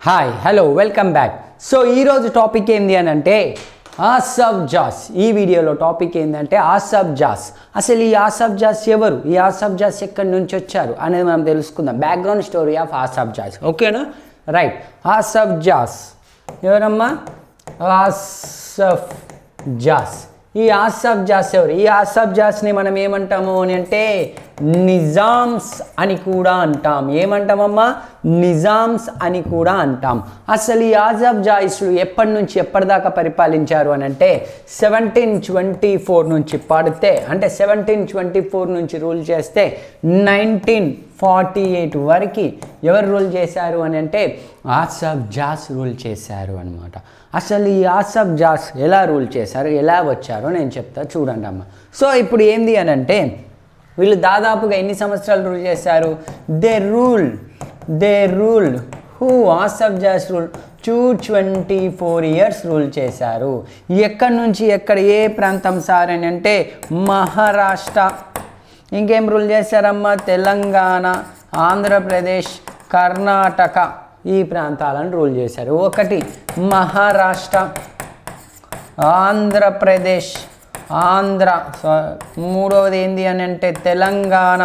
Hi hello welcome back so ఈరోజు topic ఏంది అని అంటే ఆసఫ్ జాస్ ఈ వీడియోలో టాపిక్ ఏంటంటే ఆసఫ్ జాస్ అసలు ఈ ఆసఫ్ జాస్ ఎవరు ఈ ఆసఫ్ జాస్ ఎక్కడి నుంచి వచ్చారు అనేది మనం తెలుసుకుందాం background story of Asaf Jahs ఓకేనా రైట్ ఆసఫ్ జాస్ ఎవరమ్మా ఆసఫ్ జాస్ ఈ ఆసఫ్ జాస్ ఎవరు ఈ ఆసఫ్ జాస్ని మనం ఏమంటాము అని అంటే నిజామ్స్ అని కూడా అంటాం ఏమంటామమ్మా నిజామ్స్ అని కూడా అంటాం అసలు ఈ ఆజఫ్ జాయిస్లు ఎప్పటి నుంచి ఎప్పటిదాకా పరిపాలించారు అని అంటే సెవెంటీన్ ట్వంటీ ఫోర్ నుంచి పడితే అంటే సెవెంటీన్ ట్వంటీ ఫోర్ నుంచి రూల్ చేస్తే నైన్టీన్ ఫార్టీ ఎయిట్ వరకు ఎవరు రూల్ చేశారు అని అంటే ఆసఫ్ జాస్ రూల్ చేశారు అనమాట అసలు ఈ ఆసఫ్ జాస్ ఎలా రూల్ చేశారు ఎలా వచ్చారో నేను చెప్తా చూడండి అమ్మ సో ఇప్పుడు ఏంది అని అంటే వీళ్ళు దాదాపుగా ఎన్ని సంవత్సరాలు రూల్ చేశారు they rule they rule who Asaf Jahs rule two twenty four years rule చేశారు ఎక్కడి నుంచి ఎక్కడ ఏ ప్రాంతం సార్ అని అంటే మహారాష్ట్ర ఇంకేం రూల్ చేశారమ్మా తెలంగాణ ఆంధ్రప్రదేశ్ కర్ణాటక ఈ ప్రాంతాలను రూల్ చేశారు ఒకటి మహారాష్ట్ర ఆంధ్రప్రదేశ్ ఆంధ్ర సో మూడవది ఏంది అని అంటే తెలంగాణ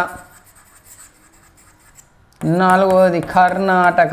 నాలుగవది కర్ణాటక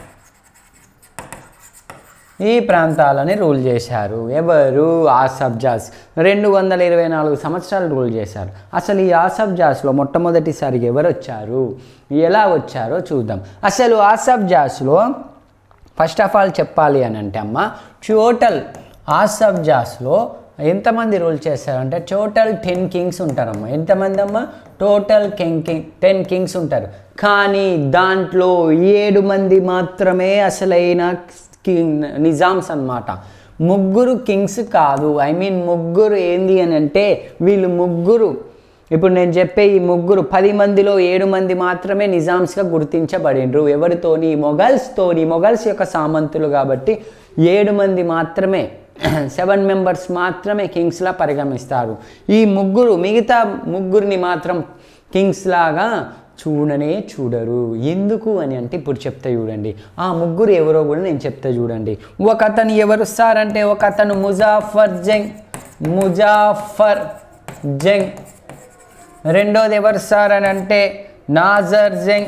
ఈ ప్రాంతాలని రూల్ చేశారు ఎవరు ఆసఫ్ జాస్ రెండు వందల ఇరవై నాలుగు సంవత్సరాలు రూల్ చేశారు అసలు ఈ ఆసఫ్ జాస్లో మొట్టమొదటిసారిగా ఎవరు వచ్చారు ఎలా వచ్చారో చూద్దాం అసలు ఆసఫ్ జాస్లో ఫస్ట్ ఆఫ్ ఆల్ చెప్పాలి అని అంటే అమ్మ టోటల్ ఆసఫ్ జాస్లో ఎంతమంది రూల్ చేశారంటే టోటల్ టెన్ కింగ్స్ ఉంటారమ్మా ఎంతమంది అమ్మా total king king ten kings ఉంటారు కానీ దాంట్లో ఏడు మంది మాత్రమే అసలైన కింగ్ నిజామ్స్ అన్నమాట ముగ్గురు కింగ్స్ కాదు ఐ మీన్ ముగ్గురు ఏంది అని అంటే వీళ్ళు ముగ్గురు ఇప్పుడు నేను చెప్పే ఈ ముగ్గురు పది మందిలో ఏడు మంది మాత్రమే నిజామ్స్గా గుర్తించబడిండ్రు ఎవరితోని మొఘల్స్తోని మొఘల్స్ యొక్క సామంతులు కాబట్టి ఏడు మంది మాత్రమే సెవెన్ మెంబర్స్ మాత్రమే కింగ్స్లా పరిగణిస్తారు ఈ ముగ్గురు మిగతా ముగ్గురిని మాత్రం కింగ్స్ లాగా చూడనే చూడరు ఎందుకు అని అంటే ఇప్పుడు చెప్తా చూడండి ఆ ముగ్గురు ఎవరో కూడా నేను చెప్తా చూడండి ఒక అతను ఎవరు సార్ అంటే ఒక అతను ముజాఫర్ జంగ్ ముజాఫర్ జంగ్ రెండోది ఎవరు సార్ అని అంటే నాజర్ జంగ్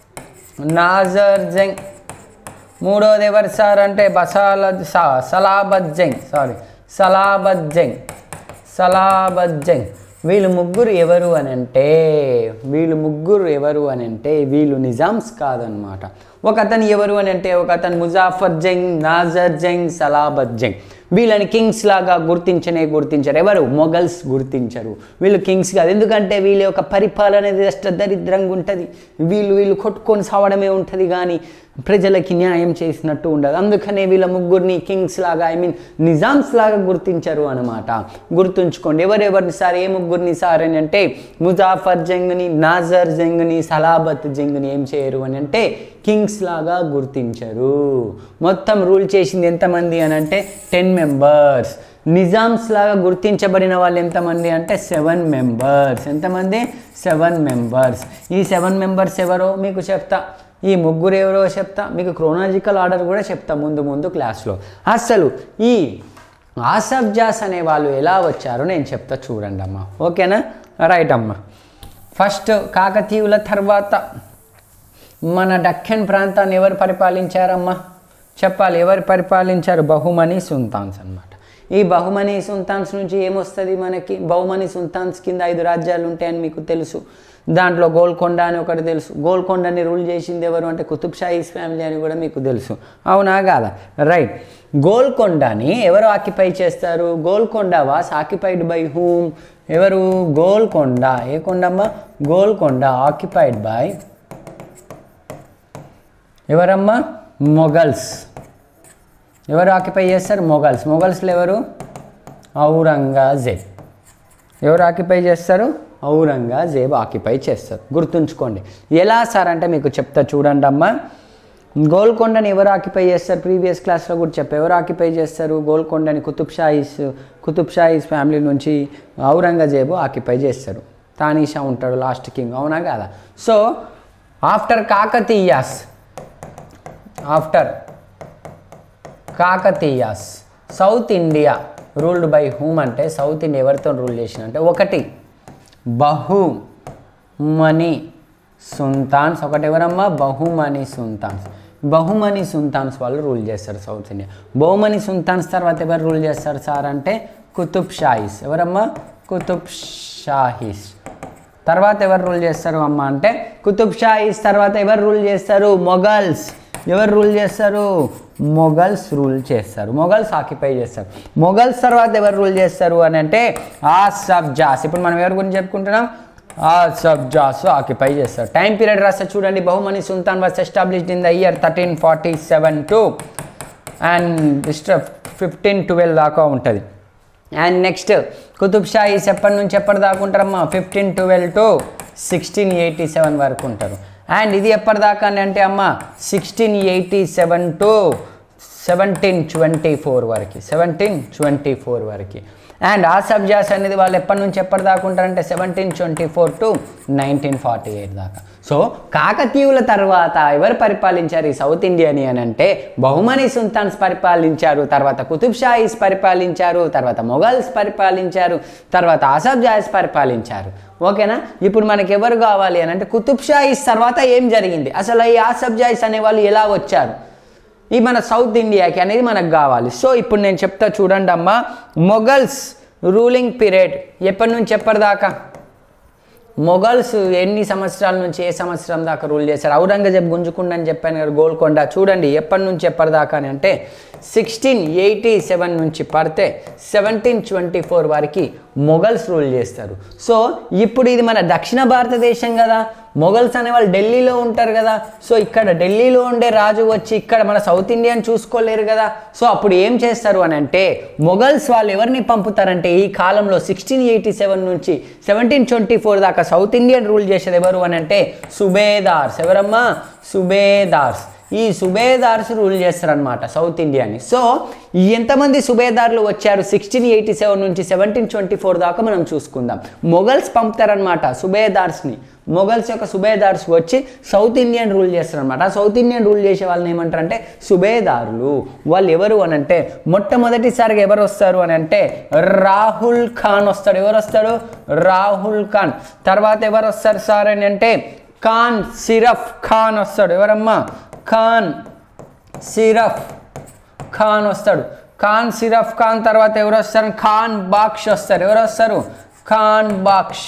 నాజర్ జంగ్ మూడోది ఎవరు సార్ అంటే బసాల సలాబత్ జంగ్ సారీ సలాబత్ జంగ్ సలాబత్ జంగ్ వీళ్ళు ముగ్గురు ఎవరు అని అంటే వీళ్ళు ముగ్గురు ఎవరు అని అంటే వీళ్ళు నిజామ్స్ కాదనమాట ఒక అతను ఎవరు అని అంటే ఒక అతను ముజాఫర్ జంగ్ నాజర్ జంగ్ సలాబత్ జంగ్ వీళ్ళని కింగ్స్ లాగా గుర్తించనే గుర్తించరు ఎవరు మొఘల్స్ గుర్తించరు వీళ్ళు కింగ్స్ కాదు ఎందుకంటే వీళ్ళ యొక్క పరిపాలన అనేది అష్ట దరిద్రంగా ఉంటుంది వీళ్ళు వీళ్ళు కొట్టుకొని సావడమే ఉంటుంది కానీ ప్రజలకి న్యాయం చేసినట్టు ఉండదు అందుకనే వీళ్ళ ముగ్గురిని కింగ్స్ లాగా ఐ మీన్ నిజామ్స్ లాగా గుర్తించరు అనమాట గుర్తుంచుకోండి ఎవరెవరిని సార్ ఏ ముగ్గురిని సార్ అని అంటే ముజాఫర్ జంగ్ని నాజర్ జంగ్ని సలాబత్ జంగ్ని ఏం చేయరు అని అంటే కింగ్స్ లాగా గుర్తించరు మొత్తం రూల్ చేసింది ఎంతమంది అని అంటే టెన్ మెంబర్స్ నిజామ్స్ లాగా గుర్తించబడిన వాళ్ళు ఎంతమంది అంటే సెవెన్ మెంబర్స్ ఎంతమంది సెవెన్ మెంబర్స్ ఈ సెవెన్ మెంబర్స్ ఎవరో మీకు చెప్తా ఈ ముగ్గురు ఎవరో చెప్తా మీకు క్రోనాలజికల్ ఆర్డర్ కూడా చెప్తా ముందు ముందు క్లాస్లో అసలు ఈ ఆసఫ్ జాస్ అనే వాళ్ళు ఎలా వచ్చారో నేను చెప్తా చూడండి అమ్మా ఓకేనా రైట్ అమ్మా ఫస్ట్ కాకతీయుల తర్వాత మన దక్కన్ ప్రాంతాన్ని ఎవరు పరిపాలించారమ్మా చెప్పాలి ఎవరు పరిపాలించారు బహుమని సుల్తాన్స్ అనమాట ఈ బహుమని సుల్తాన్స్ నుంచి ఏమొస్తుంది మనకి బహుమని సుల్తాన్స్ కింద ఐదు రాజ్యాలు ఉంటాయని మీకు తెలుసు దాంట్లో గోల్కొండ అని ఒకటి తెలుసు గోల్కొండని రూల్ చేసింది ఎవరు అంటే కుతుబ్ షాహీస్ ఫ్యామిలీ అని కూడా మీకు తెలుసు అవునా కాదా రైట్ గోల్కొండని ఎవరు ఆక్యుపై చేస్తారు Golconda was occupied by whom ఎవరు గోల్కొండ ఏ కొండమ్మ గోల్కొండ ఆక్యుపైడ్ బై ఎవరమ్మా మొఘల్స్ ఎవరు ఆక్యుపై చేస్తారు మొఘల్స్ మొఘల్స్లో ఎవరు ఔరంగజేబ్ ఎవరు ఆక్యుపై చేస్తారు ఔరంగజేబ్ ఆక్యుపై చేస్తారు గుర్తుంచుకోండి ఎలా సార్ అంటే మీకు చెప్తా చూడండి అమ్మా గోల్కొండని ఎవరు ఆక్యుపై చేస్తారు ప్రీవియస్ క్లాస్లో కూడా చెప్పా ఎవరు ఆక్యుపై చేస్తారు గోల్కొండని కుతుబ్ షాహీస్ కుతుబ్ షాహీస్ ఫ్యామిలీ నుంచి ఔరంగజేబు ఆక్యుపై చేస్తారు తానీషా ఉంటాడు లాస్ట్ కింగ్ అవునా కదా so after Kakatiyas after Kakatiyas south India ruled by whom అంటే సౌత్ ఇండియా ఎవరితో రూల్ చేసిన అంటే ఒకటి బహుమని సుల్తాన్స్ ఒకటి ఎవరమ్మా బహుమని సుల్తాన్స్ బహుమని సుల్తాన్స్ వాళ్ళు రూల్ చేస్తారు సౌత్ ఇండియా బహుమని సుల్తాన్స్ తర్వాత ఎవరు రూల్ చేస్తారు సార్ అంటే కుతుబ్ షాహీస్ ఎవరమ్మా కుతుబ్ షాహీస్ తర్వాత ఎవరు రూల్ చేస్తారు అమ్మ అంటే కుతుబ్ షాహీస్ తర్వాత ఎవరు రూల్ చేస్తారు మొఘల్స్ ఎవరు రూల్ చేస్తారు మొఘల్స్ రూల్ చేస్తారు మొఘల్స్ ఆక్యుపై చేస్తారు మొఘల్స్ తర్వాత ఎవరు రూల్ చేస్తారు అని అంటే ఆ సబ్జాస్ ఇప్పుడు మనం ఎవరి గురించి చెప్పుకుంటున్నాం ఆ సబ్జాస్ ఆక్యుపై చేస్తారు టైం పీరియడ్ రాస్తే చూడండి Bahmani sultan was established in the year thirteen forty seven to and fifteen twelve దాకా ఉంటుంది అండ్ నెక్స్ట్ కుతుబ్ షాహీస్ ఎప్పటి నుంచి ఎప్పటి దాకా ఉంటారమ్మా fifteen twelve to sixteen eighty seven వరకు ఉంటారు అండ్ ఇది ఎప్పటిదాకా అని అంటే అమ్మ sixteen eighty seven to seventeen twenty four వరకు సెవెంటీన్ ట్వంటీ ఫోర్ వరకు అండ్ ఆ సబ్జాస్ అనేది వాళ్ళు ఎప్పటి నుంచి ఎప్పటిదాకా ఉంటారంటే seventeen twenty four to nineteen forty eight దాకా సో కాకతీయుల తర్వాత ఎవరు పరిపాలించారు ఈ సౌత్ ఇండియాని అని అంటే బహుమని సుల్తాన్స్ పరిపాలించారు తర్వాత కుతుబ్ షాహీస్ పరిపాలించారు తర్వాత మొఘల్స్ పరిపాలించారు తర్వాత ఆసఫ్ జాయిస్ పరిపాలించారు ఓకేనా ఇప్పుడు మనకి ఎవరు కావాలి అని అంటే కుతుబ్ షాహీస్ తర్వాత ఏం జరిగింది అసలు ఈ ఆసఫ్ జాయిస్ అనే వాళ్ళు ఎలా వచ్చారు ఈ మన సౌత్ ఇండియాకి అనేది మనకు కావాలి సో ఇప్పుడు నేను చెప్తా చూడండి అమ్మా మొఘల్స్ రూలింగ్ పీరియడ్ ఎప్పటి నుంచి ఎప్పటిదాకా మొఘల్స్ ఎన్ని సంవత్సరాల నుంచి ఏ సంవత్సరం దాకా రూల్ చేశారు ఔరంగజేబ్ గుంజుకుండా అని చెప్పాను కదా గోల్కొండ చూడండి ఎప్పటి నుంచి ఎప్పటిదాకా అని అంటే సిక్స్టీన్ ఎయిటీ సెవెన్ నుంచి పడితే సెవెంటీన్ ట్వంటీ ఫోర్ వరకు మొఘల్స్ రూల్ చేస్తారు సో ఇప్పుడు ఇది మన దక్షిణ భారతదేశం కదా మొఘల్స్ అనే వాళ్ళు ఢిల్లీలో ఉంటారు కదా సో ఇక్కడ ఢిల్లీలో ఉండే రాజు వచ్చి ఇక్కడ మన సౌత్ ఇండియన్ చూసుకోలేరు కదా సో అప్పుడు ఏం చేస్తారు అని అంటే మొఘల్స్ వాళ్ళు ఎవరిని పంపుతారంటే ఈ కాలంలో సిక్స్టీన్ ఎయిటీ సెవెన్ నుంచి సెవెంటీన్ ట్వంటీ ఫోర్ దాకా సౌత్ ఇండియన్ రూల్ చేసేది ఎవరు అని అంటే సుబేదార్స్ ఎవరమ్మా సుబేదార్స్ ఈ సుబేదార్స్ రూల్ చేస్తారనమాట సౌత్ ఇండియాని సో ఎంతమంది సుబేదార్లు వచ్చారు సిక్స్టీన్ ఎయిటీ సెవెన్ నుంచి సెవెంటీన్ ట్వంటీ ఫోర్ దాకా మనం చూసుకుందాం మొఘల్స్ పంపుతారనమాట సుబేదార్స్ని మొఘల్స్ యొక్క సుబేదార్స్ వచ్చి సౌత్ ఇండియన్ రూల్ చేస్తారనమాట సౌత్ ఇండియన్ రూల్ చేసే వాళ్ళని ఏమంటారంటే సుబేదారులు వాళ్ళు ఎవరు అని అంటే మొట్టమొదటిసారిగా ఎవరు వస్తారు అని అంటే రాహుల్ ఖాన్ వస్తాడు ఎవరు వస్తాడు రాహుల్ ఖాన్ తర్వాత ఎవరు వస్తారు సార్ అని అంటే ఖాన్ సిరఫ్ ఖాన్ వస్తాడు ఎవరమ్మా ఖాన్ సిరఫ్ ఖాన్ వస్తాడు ఖాన్ సిరఫ్ ఖాన్ తర్వాత ఎవరు వస్తారు ఖాన్ బాక్ష్ వస్తారు ఎవరు వస్తారు ఖాన్ బాక్ష్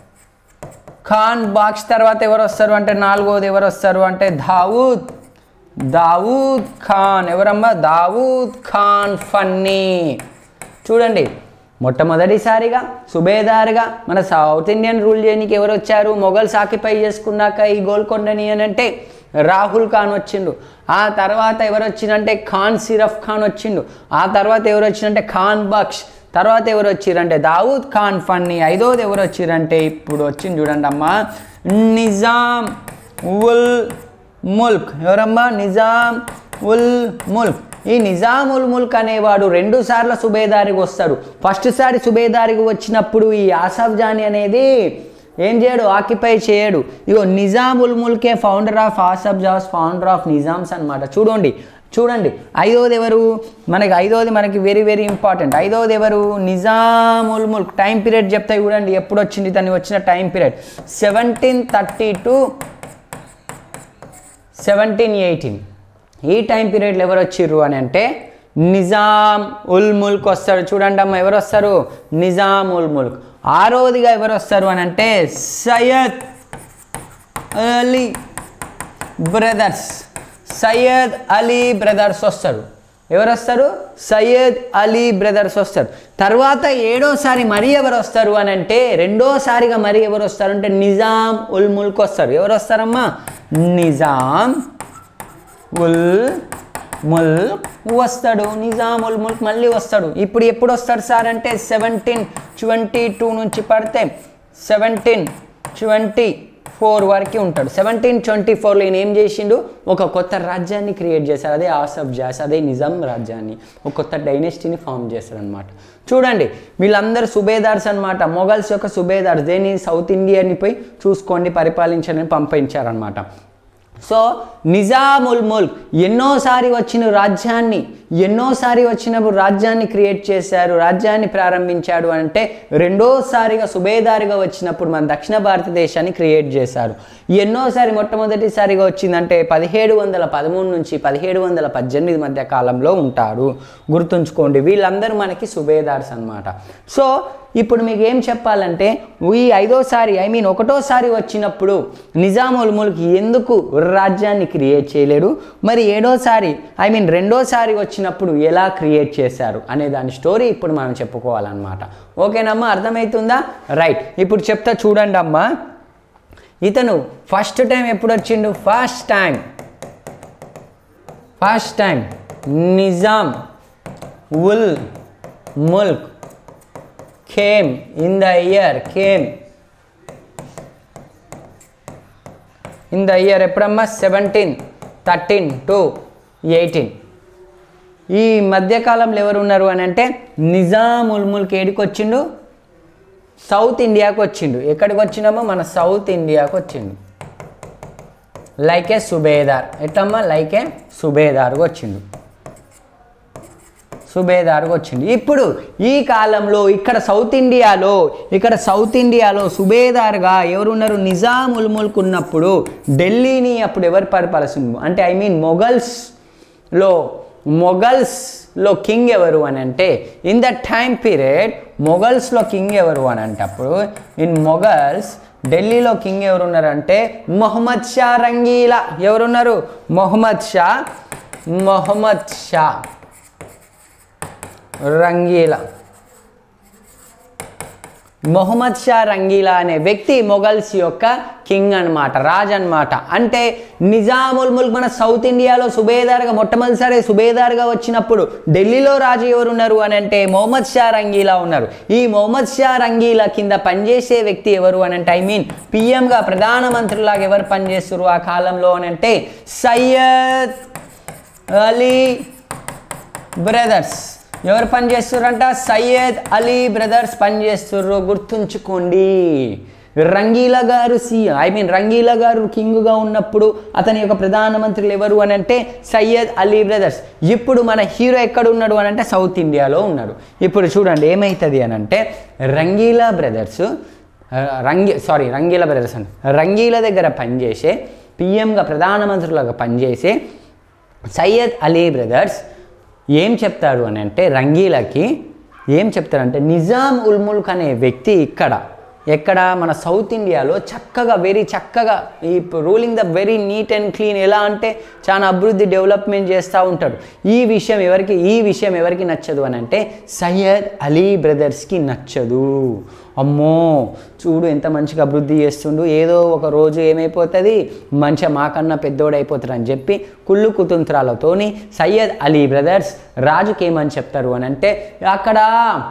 ఖాన్ బాక్ష్ తర్వాత ఎవరు వస్తారు అంటే నాలుగోది ఎవరు వస్తారు అంటే దావూద్ దావూద్ ఖాన్ ఎవరమ్మా దావూద్ ఖాన్ ఫన్నీ చూడండి మొట్టమొదటిసారిగా సుబేదార్గా మన సౌత్ ఇండియన్ రూల్ చేయడానికి ఎవరు వచ్చారు మొఘల్స్ ఆక్యుపై చేసుకున్నాక ఈ గోల్కొండని అని అంటే రాహుల్ ఖాన్ వచ్చిండు ఆ తర్వాత ఎవరు వచ్చిందంటే ఖాన్ సిరఫ్ ఖాన్ వచ్చిండు ఆ తర్వాత ఎవరు వచ్చిందంటే ఖాన్ బక్ష్ తర్వాత ఎవరు వచ్చిరంటే దావూద్ ఖాన్ ఫన్నీ ఐదోది ఎవరు వచ్చిరంటే ఇప్పుడు వచ్చింది చూడండి అమ్మా నిజాం ఉల్ ముల్క్ ఎవరమ్మా నిజాం ఉల్ ముల్క్ ఈ నిజాముల్ ముల్క్ అనేవాడు రెండు సార్లు సుబేదారికి వస్తాడు ఫస్ట్ సారి సుబేదారికి వచ్చినప్పుడు ఈ ఆసఫ్ జానీ అనేది ఏం చేయడు ఆక్యుపై చేయడు ఇగో నిజాముల్ ముల్కే founder of Asaf Jahs founder of Nizams అనమాట చూడండి చూడండి ఐదవది ఎవరు మనకి ఐదవది మనకి వెరీ వెరీ ఇంపార్టెంట్ ఐదవది ఎవరు నిజాముల్ ముల్క్ టైం పీరియడ్ చెప్తే చూడండి ఎప్పుడు వచ్చింది తను వచ్చిన time period seventeen thirty to seventeen eighteen ఈ టైం పీరియడ్లో ఎవరు వచ్చిర్రు అని అంటే నిజాం ఉల్ ముల్క్ వస్తాడు చూడండి అమ్మ ఎవరు వస్తారు నిజాం ఉల్ ముల్క్ ఆరోదిగా ఎవరు వస్తారు అని అంటే సయ్యద్ అలీ బ్రదర్స్ సయ్యద్ అలీ బ్రదర్స్ వస్తారు ఎవరు వస్తారు సయ్యద్ అలీ బ్రదర్స్ వస్తారు తర్వాత ఏడోసారి మరీ ఎవరు వస్తారు అని అంటే రెండోసారిగా మరీ ఎవరు వస్తారు అంటే నిజాం ఉల్ ముల్క్ వస్తారు ఎవరు వస్తారమ్మా నిజాం ఉల్ ముల్క్ వస్తాడు నిజాం ఉల్ ముల్క్ మళ్ళీ వస్తాడు ఇప్పుడు ఎప్పుడు వస్తాడు సార్ అంటే సెవెంటీన్ ట్వంటీ టూ నుంచి పడితే సెవెంటీన్ ట్వంటీ ఫోర్ వరకు ఉంటాడు సెవెంటీన్ ట్వంటీ ఫోర్లో ఈయన ఏం చేసిండు ఒక కొత్త రాజ్యాన్ని క్రియేట్ చేశారు అదే ఆసఫ్ జాస్ అదే నిజాం రాజ్యాన్ని ఒక కొత్త డైనెస్టీని ఫామ్ చేశారు అనమాట చూడండి వీళ్ళందరూ సుబేదార్స్ అనమాట మొఘల్స్ యొక్క సుబేదార్స్ దేని సౌత్ ఇండియాని పోయి చూసుకోండి పరిపాలించని పంపించారనమాట సో నిజాముల్ ముల్క్ ఎన్నోసారి వచ్చిన రాజ్యాన్ని ఎన్నోసారి వచ్చినప్పుడు రాజ్యాన్ని క్రియేట్ చేశారు రాజ్యాన్ని ప్రారంభించాడు అంటే రెండోసారిగా సుబేదారిగా వచ్చినప్పుడు మన దక్షిణ భారతదేశాన్ని క్రియేట్ చేశారు ఎన్నోసారి మొట్టమొదటిసారిగా వచ్చిందంటే పదిహేడు వందల పదమూడు నుంచి పదిహేడు వందల పద్దెనిమిది మధ్య కాలంలో ఉంటాడు గుర్తుంచుకోండి వీళ్ళందరూ మనకి సుబేదార్స్ అన్నమాట సో ఇప్పుడు మీకు ఏం చెప్పాలంటే ఈ ఐదోసారి ఐ మీన్ ఒకటోసారి వచ్చినప్పుడు నిజాముల్ ముల్క్ ఎందుకు రాజ్యాన్ని క్రియేట్ చేయలేడు మరి ఏడోసారి ఐ మీన్ రెండోసారి వచ్చినప్పుడు ఎలా క్రియేట్ చేశారు అనే దాని స్టోరీ ఇప్పుడు మనం చెప్పుకోవాలన్నమాట ఓకేనమ్మా అర్థమవుతుందా రైట్ ఇప్పుడు చెప్తా చూడండి అమ్మా ఇతను ఫస్ట్ టైం ఎప్పుడు వచ్చిండు first time first time Nizam ul Mulk came in the year came in the year ఎప్పుడమ్మా సెవెంటీన్ థర్టీన్ టు ఎయిటీన్ ఈ మధ్యకాలంలో ఎవరు ఉన్నారు అని అంటే నిజాముల్ ముల్క్ ఏడికి వచ్చిండు సౌత్ ఇండియాకి వచ్చిండు ఎక్కడికి వచ్చినామో మన సౌత్ ఇండియాకి వచ్చిండు లైక్ ఏ సుబేదార్ ఎట్లమ్మా లైక్ ఏ సుబేదార్గా వచ్చిండు సుబేదార్గా వచ్చింది ఇప్పుడు ఈ కాలంలో ఇక్కడ సౌత్ ఇండియాలో ఇక్కడ సౌత్ ఇండియాలో సుబేదార్గా ఎవరున్నారు నిజాముల్ ముల్క్ ఉన్నప్పుడు ఢిల్లీని అప్పుడు ఎవరు పరిపాలిస్తుంది అంటే ఐ మీన్ మొఘల్స్లో మొఘల్స్లో కింగ్ ఎవరు అని అంటే ఇన్ ద టైం పీరియడ్ మొఘల్స్లో కింగ్ ఎవరు అని అంటే అప్పుడు ఇన్ మొఘల్స్ ఢిల్లీలో కింగ్ ఎవరు ఉన్నారంటే మొహమ్మద్ షా రంగీలా ఎవరున్నారు మొహమ్మద్ షా మొహమ్మద్ షా రంగీలా మొహమ్మద్ షా రంగీలా అనే వ్యక్తి మొఘల్స్ యొక్క కింగ్ అన్నమాట రాజ్ అన్నమాట అంటే నిజాముల్ ముల్క్ మన సౌత్ ఇండియాలో సుబేదార్గా మొట్టమొదటిసారి సుబేదార్గా వచ్చినప్పుడు ఢిల్లీలో రాజు ఎవరు ఉన్నారు అని అంటే మొహమ్మద్ షా రంగీలా ఉన్నారు ఈ మొహమ్మద్ షా రంగీలా కింద పనిచేసే వ్యక్తి ఎవరు అని అంటే ఐ మీన్ పిఎంగా ప్రధానమంత్రిలాగా ఎవరు పనిచేస్తారు ఆ కాలంలో అని అంటే సయ్యద్ అలీ బ్రదర్స్ ఎవరు పనిచేస్తున్నారంట సయ్యద్ అలీ బ్రదర్స్ పనిచేస్తుర్రు గుర్తుంచుకోండి రంగీలా గారు సీఎం ఐ మీన్ రంగీలా గారు కింగ్గా ఉన్నప్పుడు అతని యొక్క ప్రధానమంత్రులు ఎవరు అని అంటే సయ్యద్ అలీ బ్రదర్స్ ఇప్పుడు మన హీరో ఎక్కడ ఉన్నాడు అని అంటే సౌత్ ఇండియాలో ఉన్నాడు ఇప్పుడు చూడండి ఏమవుతుంది అని అంటే రంగీలా బ్రదర్స్ రంగి సారీ రంగీలా బ్రదర్స్ అండి రంగీలా దగ్గర పనిచేసే పిఎంగా ప్రధానమంత్రులుగా పనిచేసే సయ్యద్ అలీ బ్రదర్స్ ఏం చెప్తాడు అని అంటే రంగీలకి ఏం చెప్తాడంటే నిజాం ఉల్ ముల్క్ అనే వ్యక్తి ఇక్కడ ఎక్కడ మన సౌత్ ఇండియాలో చక్కగా వెరీ చక్కగా ఈ ruling the very neat and clean ఎలా అంటే చాలా అభివృద్ధి డెవలప్మెంట్ చేస్తూ ఉంటాడు ఈ విషయం ఎవరికి ఈ విషయం ఎవరికి నచ్చదు అని అంటే సయ్యద్ అలీ బ్రదర్స్కి నచ్చదు అమ్మో చూడు ఎంత మంచిగా అభివృద్ధి చేస్తుండు ఏదో ఒక రోజు ఏమైపోతుంది మంచిగా మాకన్నా పెద్దోడు అయిపోతాడు అని చెప్పి కుళ్ళు కుతంత్రాలతోని సయ్యద్ అలీ బ్రదర్స్ రాజుకి ఏమని చెప్తారు అని అంటే అక్కడ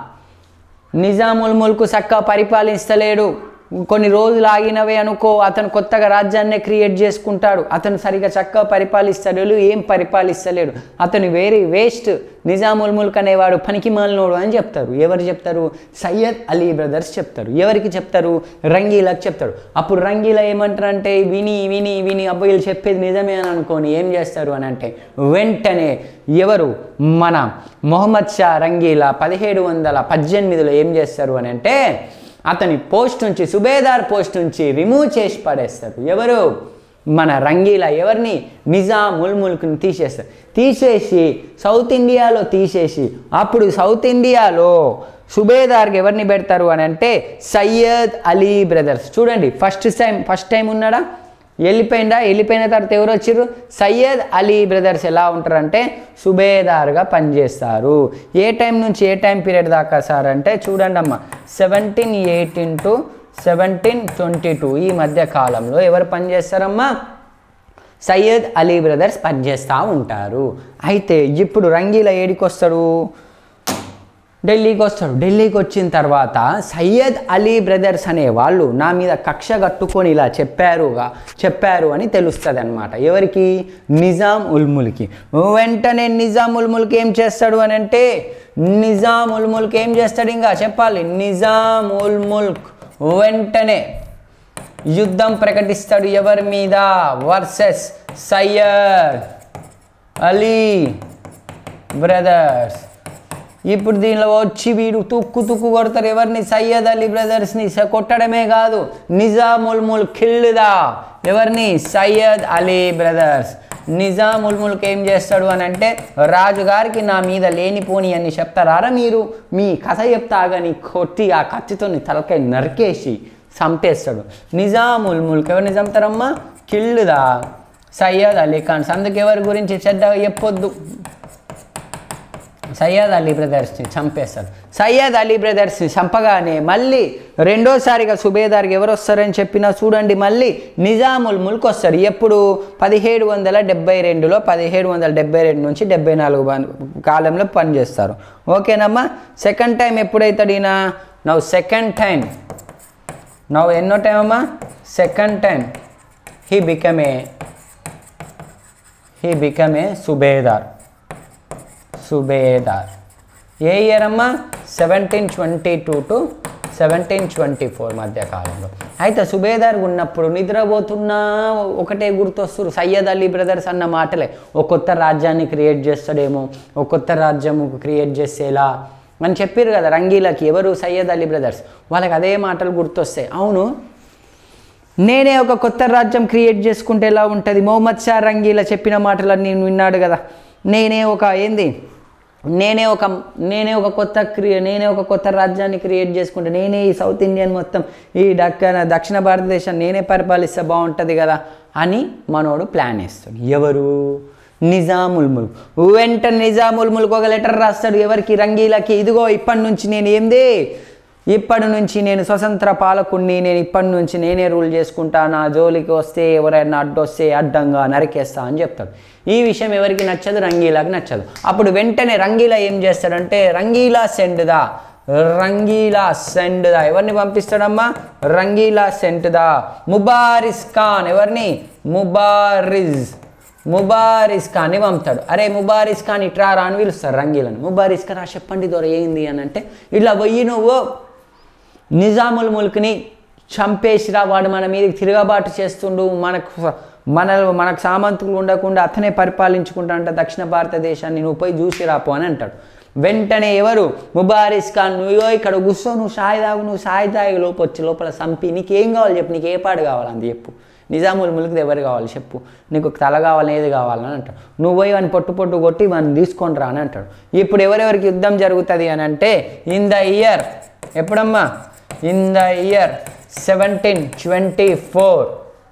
నిజాముల్ ముల్క్ చక్కగా పరిపాలిస్తలేడు కొన్ని రోజులు ఆగినవే అనుకో అతను కొత్తగా రాజ్యాన్ని క్రియేట్ చేసుకుంటాడు అతను సరిగా చక్కగా పరిపాలిస్తాడు ఏం పరిపాలిస్తలేడు అతను వేరే వేస్ట్ నిజాముల్ ముల్క్ అనేవాడు పనికి మాలినోడు అని చెప్తారు ఎవరు చెప్తారు సయ్యద్ అలీ బ్రదర్స్ చెప్తారు ఎవరికి చెప్తారు రంగీలకు చెప్తాడు అప్పుడు రంగీలా ఏమంటారంటే విని విని విని అబ్బాయిలు చెప్పేది నిజమే అని అనుకోని ఏం చేస్తారు అని అంటే వెంటనే ఎవరు మన మొహమ్మద్ షా రంగీలా పదిహేడు వందల పద్దెనిమిదిలో ఏం చేస్తారు అని అంటే అతని పోస్ట్ నుంచి సుబేదార్ పోస్ట్ నుంచి రిమూవ్ చేసి పడేస్తారు ఎవరు మన రంగీలా ఎవరిని నిజాం ఉల్ ముల్క్ని తీసేస్తారు తీసేసి సౌత్ ఇండియాలో తీసేసి అప్పుడు సౌత్ ఇండియాలో సుబేదార్కి ఎవరిని పెడతారు అని అంటే సయ్యద్ అలీ బ్రదర్స్ చూడండి ఫస్ట్ టైం ఫస్ట్ టైం ఉన్నాడా వెళ్ళిపోయిందా వెళ్ళిపోయిన తర్వాత ఎవరు వచ్చారు సయ్యద్ అలీ బ్రదర్స్ ఎలా ఉంటారంటే సుబేదార్గా పనిచేస్తారు ఏ టైం నుంచి ఏ టైం పీరియడ్ దాకా సార్ అంటే చూడండి అమ్మ seventeen eighteen to seventeen twenty two ఈ మధ్య కాలంలో ఎవరు పనిచేస్తారమ్మా సయ్యద్ అలీ బ్రదర్స్ పనిచేస్తూ ఉంటారు అయితే ఇప్పుడు రంగీల ఏడికి వస్తాడు ఢిల్లీకి వస్తాడు ఢిల్లీకి వచ్చిన తర్వాత సయ్యద్ అలీ బ్రదర్స్ అనే వాళ్ళు నా మీద కక్ష కట్టుకొని ఇలా చెప్పారుగా చెప్పారు అని తెలుస్తుంది అనమాట ఎవరికి నిజాం ఉల్ముల్కి వెంటనే నిజాం ఉల్ముల్క్ ఏం చేస్తాడు అని అంటే నిజాం ఉల్ముల్క్ ఏం చేస్తాడు ఇంకా చెప్పాలి నిజాం ఉల్ ముల్క్ వెంటనే యుద్ధం ప్రకటిస్తాడు ఎవరి మీద వర్సెస్ సయ్యద్ అలీ బ్రదర్స్ ఇప్పుడు దీనిలో వచ్చి వీడు తుక్కు తుక్కు కొడతారు ఎవరిని సయ్యద్ అలీ బ్రదర్స్ని స- కొట్టడమే కాదు నిజాముల్ ముల్క్ కిల్లుదా ఎవరిని సయ్యద్ అలీ బ్రదర్స్ నిజాముల్ ముల్క్ ఏం చేస్తాడు అని అంటే రాజుగారికి నా మీద లేనిపోని అని చెప్తారా మీరు మీ కథ చెప్తా కానీ కొట్టి ఆ కత్తితో తలకాయ నరికేసి చంపేస్తాడు నిజాముల్ ముల్క్ ఎవరిని చంపుతారమ్మా కిల్లుదా సయ్యద్ అలీ ఖాన్స్ అందుకు ఎవరి గురించి చెడ్డగా చెప్పొద్దు సయ్యద్ అలీ బ్రదర్స్ని చంపేస్తారు సయ్యద్ అలీ బ్రదర్స్ని చంపగానే మళ్ళీ రెండోసారిగా సుబేదార్కి ఎవరు వస్తారని చెప్పినా చూడండి మళ్ళీ నిజాముల్ ముల్క్ వస్తారు ఎప్పుడు పదిహేడు వందల డెబ్బై రెండులో పదిహేడు వందల డెబ్బై రెండు నుంచి డెబ్బై నాలుగు బా- కాలంలో పనిచేస్తారు ఓకేనమ్మా సెకండ్ టైం ఎప్పుడైతాడు ఈయన నవ్వు సెకండ్ టైం నవ్వు ఎన్నో టైం అమ్మా second time he become a he become a subedar subedar ఏ ఇయర్ అమ్మా seventeen twenty two to seventeen twenty four మధ్య కాలంలో అయితే సుబేదార్ ఉన్నప్పుడు నిద్రపోతున్నా ఒకటే గుర్తొస్తారు సయ్యద్ అలీ బ్రదర్స్ అన్న మాటలే ఒక కొత్త రాజ్యాన్ని క్రియేట్ చేస్తాడేమో ఒక కొత్త రాజ్యం క్రియేట్ చేసేలా అని చెప్పారు కదా రంగీలకి ఎవరు సయ్యద్ అలీ బ్రదర్స్ వాళ్ళకి అదే మాటలు గుర్తొస్తాయి అవును నేనే ఒక కొత్త రాజ్యం క్రియేట్ చేసుకుంటే ఎలా ఉంటుంది మొహమ్మద్ షా రంగీలా చెప్పిన మాటలన్నీ విన్నాడు కదా నేనే ఒక ఏంది నేనే ఒక నేనే ఒక కొత్త క్రియ నేనే ఒక కొత్త రాజ్యాన్ని క్రియేట్ చేసుకుంటే నేనే ఈ సౌత్ ఇండియన్ మొత్తం ఈ దక్కన దక్షిణ భారతదేశాన్ని నేనే పరిపాలిస్తే బాగుంటుంది కదా అని మనోడు ప్లాన్ వేస్తాడు ఎవరు నిజాముల్ ముల్క్ వెంట నిజాముల్ ముల్క్ ఒక లెటర్ రాస్తాడు ఎవరికి రంగీలకి ఇదిగో ఇప్పటి నుంచి నేను ఏంది ఇప్పటి నుంచి నేను స్వతంత్ర పాలకుడిని నేను ఇప్పటి నుంచి నేనే రూల్ చేసుకుంటా నా జోలికి వస్తే ఎవరైనా అడ్డొస్తే అడ్డంగా నరికేస్తా అని చెప్తాడు ఈ విషయం ఎవరికి నచ్చదు రంగీలాకి నచ్చదు అప్పుడు వెంటనే రంగీలా ఏం చేస్తాడంటే రంగీలా సెండ్దా రంగీలా సెండ్దా ఎవరిని పంపిస్తాడమ్మా రంగీలా సెంట్దా ముబారిస్ ఖాన్ ఎవరిని ముబారిజ్ ముబారిస్ ఖాన్ని పంపుతాడు అరే ముబారిస్ ఖాన్ ఇట్రా రా అని పిలుస్తారు రంగీలను ముబారిస్ ఖాన్ రా చెప్పండి దొర ఏంది అని అంటే ఇట్లా పోయి నువ్వు నిజాముల్ ముల్క్ని చంపేసిరా వాడు మన మీదకి తిరగబాటు చేస్తుండు మనకు మన మనకు సామంతులు ఉండకుండా అతనే పరిపాలించుకుంటా అంట దక్షిణ భారతదేశాన్ని నువ్వు పోయి చూసి రాపో అని అంటాడు వెంటనే ఎవరు ముబారిస్ ఖాన్ నువ్వు ఇక్కడ కూర్చో నువ్వు సాయి తాగు నువ్వు సాయి తాగి లోపు వచ్చి లోపల చంపి నీకేం కావాలి చెప్పు నీకు ఏ పాడు కావాలి అంది చెప్పు నిజాముల్ ముల్క్ది ఎవరు కావాలి చెప్పు నీకు తల కావాలి ఏది కావాలని అంటాడు నువ్వు పోయి వాడిని పొట్టు పొట్టు కొట్టి వాడిని తీసుకొని రా అని అంటాడు ఇప్పుడు ఎవరెవరికి యుద్ధం జరుగుతుంది అని అంటే ఇన్ ద ఇయర్ ఎప్పుడమ్మా in the year seventeen twenty four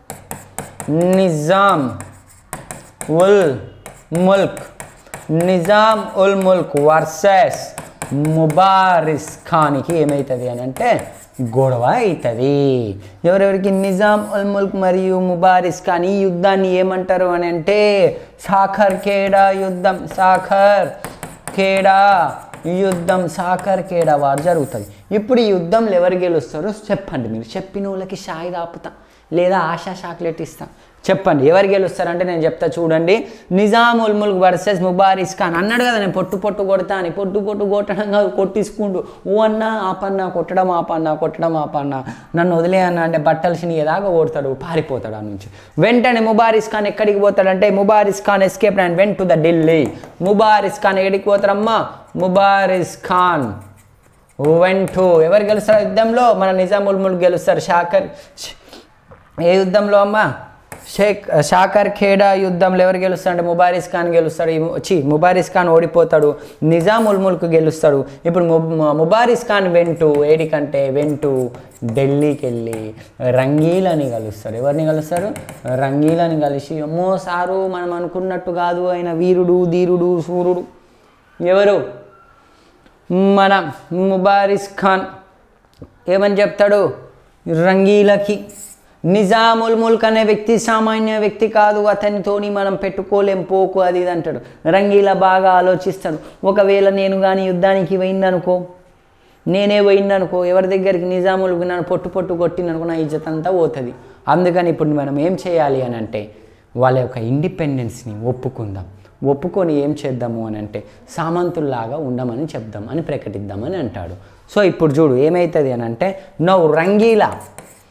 Nizam ul Mulk Nizam ul Mulk versus Mubariz ఖాన్కి ఏమవుతుంది అని అంటే గొడవ అవుతుంది ఎవరెవరికి నిజాం ఉల్ ముల్క్ మరియు ముబారిస్ ఖాన్ ఈ యుద్ధాన్ని ఏమంటారు అని అంటే సాఖర్ ఖేడా యుద్ధం సాఖర్ ఖేడా యుద్ధం సాఖర్ ఖేడా వారు జరుగుతుంది ఇప్పుడు ఈ యుద్ధంలో ఎవరు గెలుస్తారో చెప్పండి మీరు చెప్పిన వాళ్ళకి షాయి ఆపుతా లేదా ఆశా చాక్లెట్ ఇస్తా చెప్పండి ఎవరు గెలుస్తారంటే నేను చెప్తా చూడండి నిజాముల్ ముల్క్ వర్సెస్ ముబారిస్ ఖాన్ అన్నాడు కదా నేను పొట్టు పొట్టు కొడతా అని పొట్టు పొట్టు కొట్టడం కాదు కొట్టించుకుంటూ ఓ అన్నా ఆపన్నా కొట్టడం ఆపన్నా కొట్టడం ఆపన్నా నన్ను వదిలే అన్న అంటే బట్టలు చినిగేదాకా కొడతాడు పారిపోతాడు ఆ నుంచి వెంటనే ముబారిస్ ఖాన్ ఎక్కడికి పోతాడంటే Mubariz Khan escape and went to the Delhi Mubariz Khan ఎక్కడికి పోతారమ్మా ముబారిస్ ఖాన్ వెంట్ టు ఎవరు గెలుస్తారు యుద్ధంలో మన నిజాముల్ ముల్క్ గెలుస్తారు షాకర్ ఏ యుద్ధంలో అమ్మా షేక్ షాకర్ ఖేడా యుద్ధంలో ఎవరు గెలుస్తారంటే ముబారిస్ ఖాన్ గెలుస్తాడు ఈ ము- ఛీ ముబారిస్ ఖాన్ ఓడిపోతాడు నిజాముల్ ముల్క్ గెలుస్తాడు ఇప్పుడు ము- ముబారిస్ ఖాన్ వెంటు ఏడికంటే వెంటు ఢిల్లీకి వెళ్ళి రంగీలని కలుస్తాడు ఎవరిని కలుస్తాడు రంగీలని కలిసి అమ్మో సారు మనం అనుకున్నట్టు కాదు ఆయన వీరుడు ధీరుడు సూర్యుడు ఎవరు మన ముబారిస్ ఖాన్ ఏమని చెప్తాడు రంగీలకి నిజాముల్ ముల్క్ అనే వ్యక్తి సామాన్య వ్యక్తి కాదు అతనితోని మనం పెట్టుకోలేం పోకు అది ఇది అంటాడు రంగీల బాగా ఆలోచిస్తాడు ఒకవేళ నేను కానీ యుద్ధానికి పోయిందనుకో నేనే పోయిందనుకో ఎవరి దగ్గరికి నిజాముల్ నన్ను పొట్టు పొట్టు కొట్టిననుకో నా ఇజ్జత్ అంతా పోతుంది అందుకని ఇప్పుడు మనం ఏం చేయాలి అని అంటే వాళ్ళ యొక్క ఇండిపెండెన్స్ని ఒప్పుకుందాం ఒప్పుకొని ఏం చేద్దాము అని అంటే సామంతుల్లాగా ఉండమని చెప్దాం అని ప్రకటిద్దామని అంటాడు సో ఇప్పుడు చూడు ఏమవుతుంది అని అంటే నవ్వు Rangila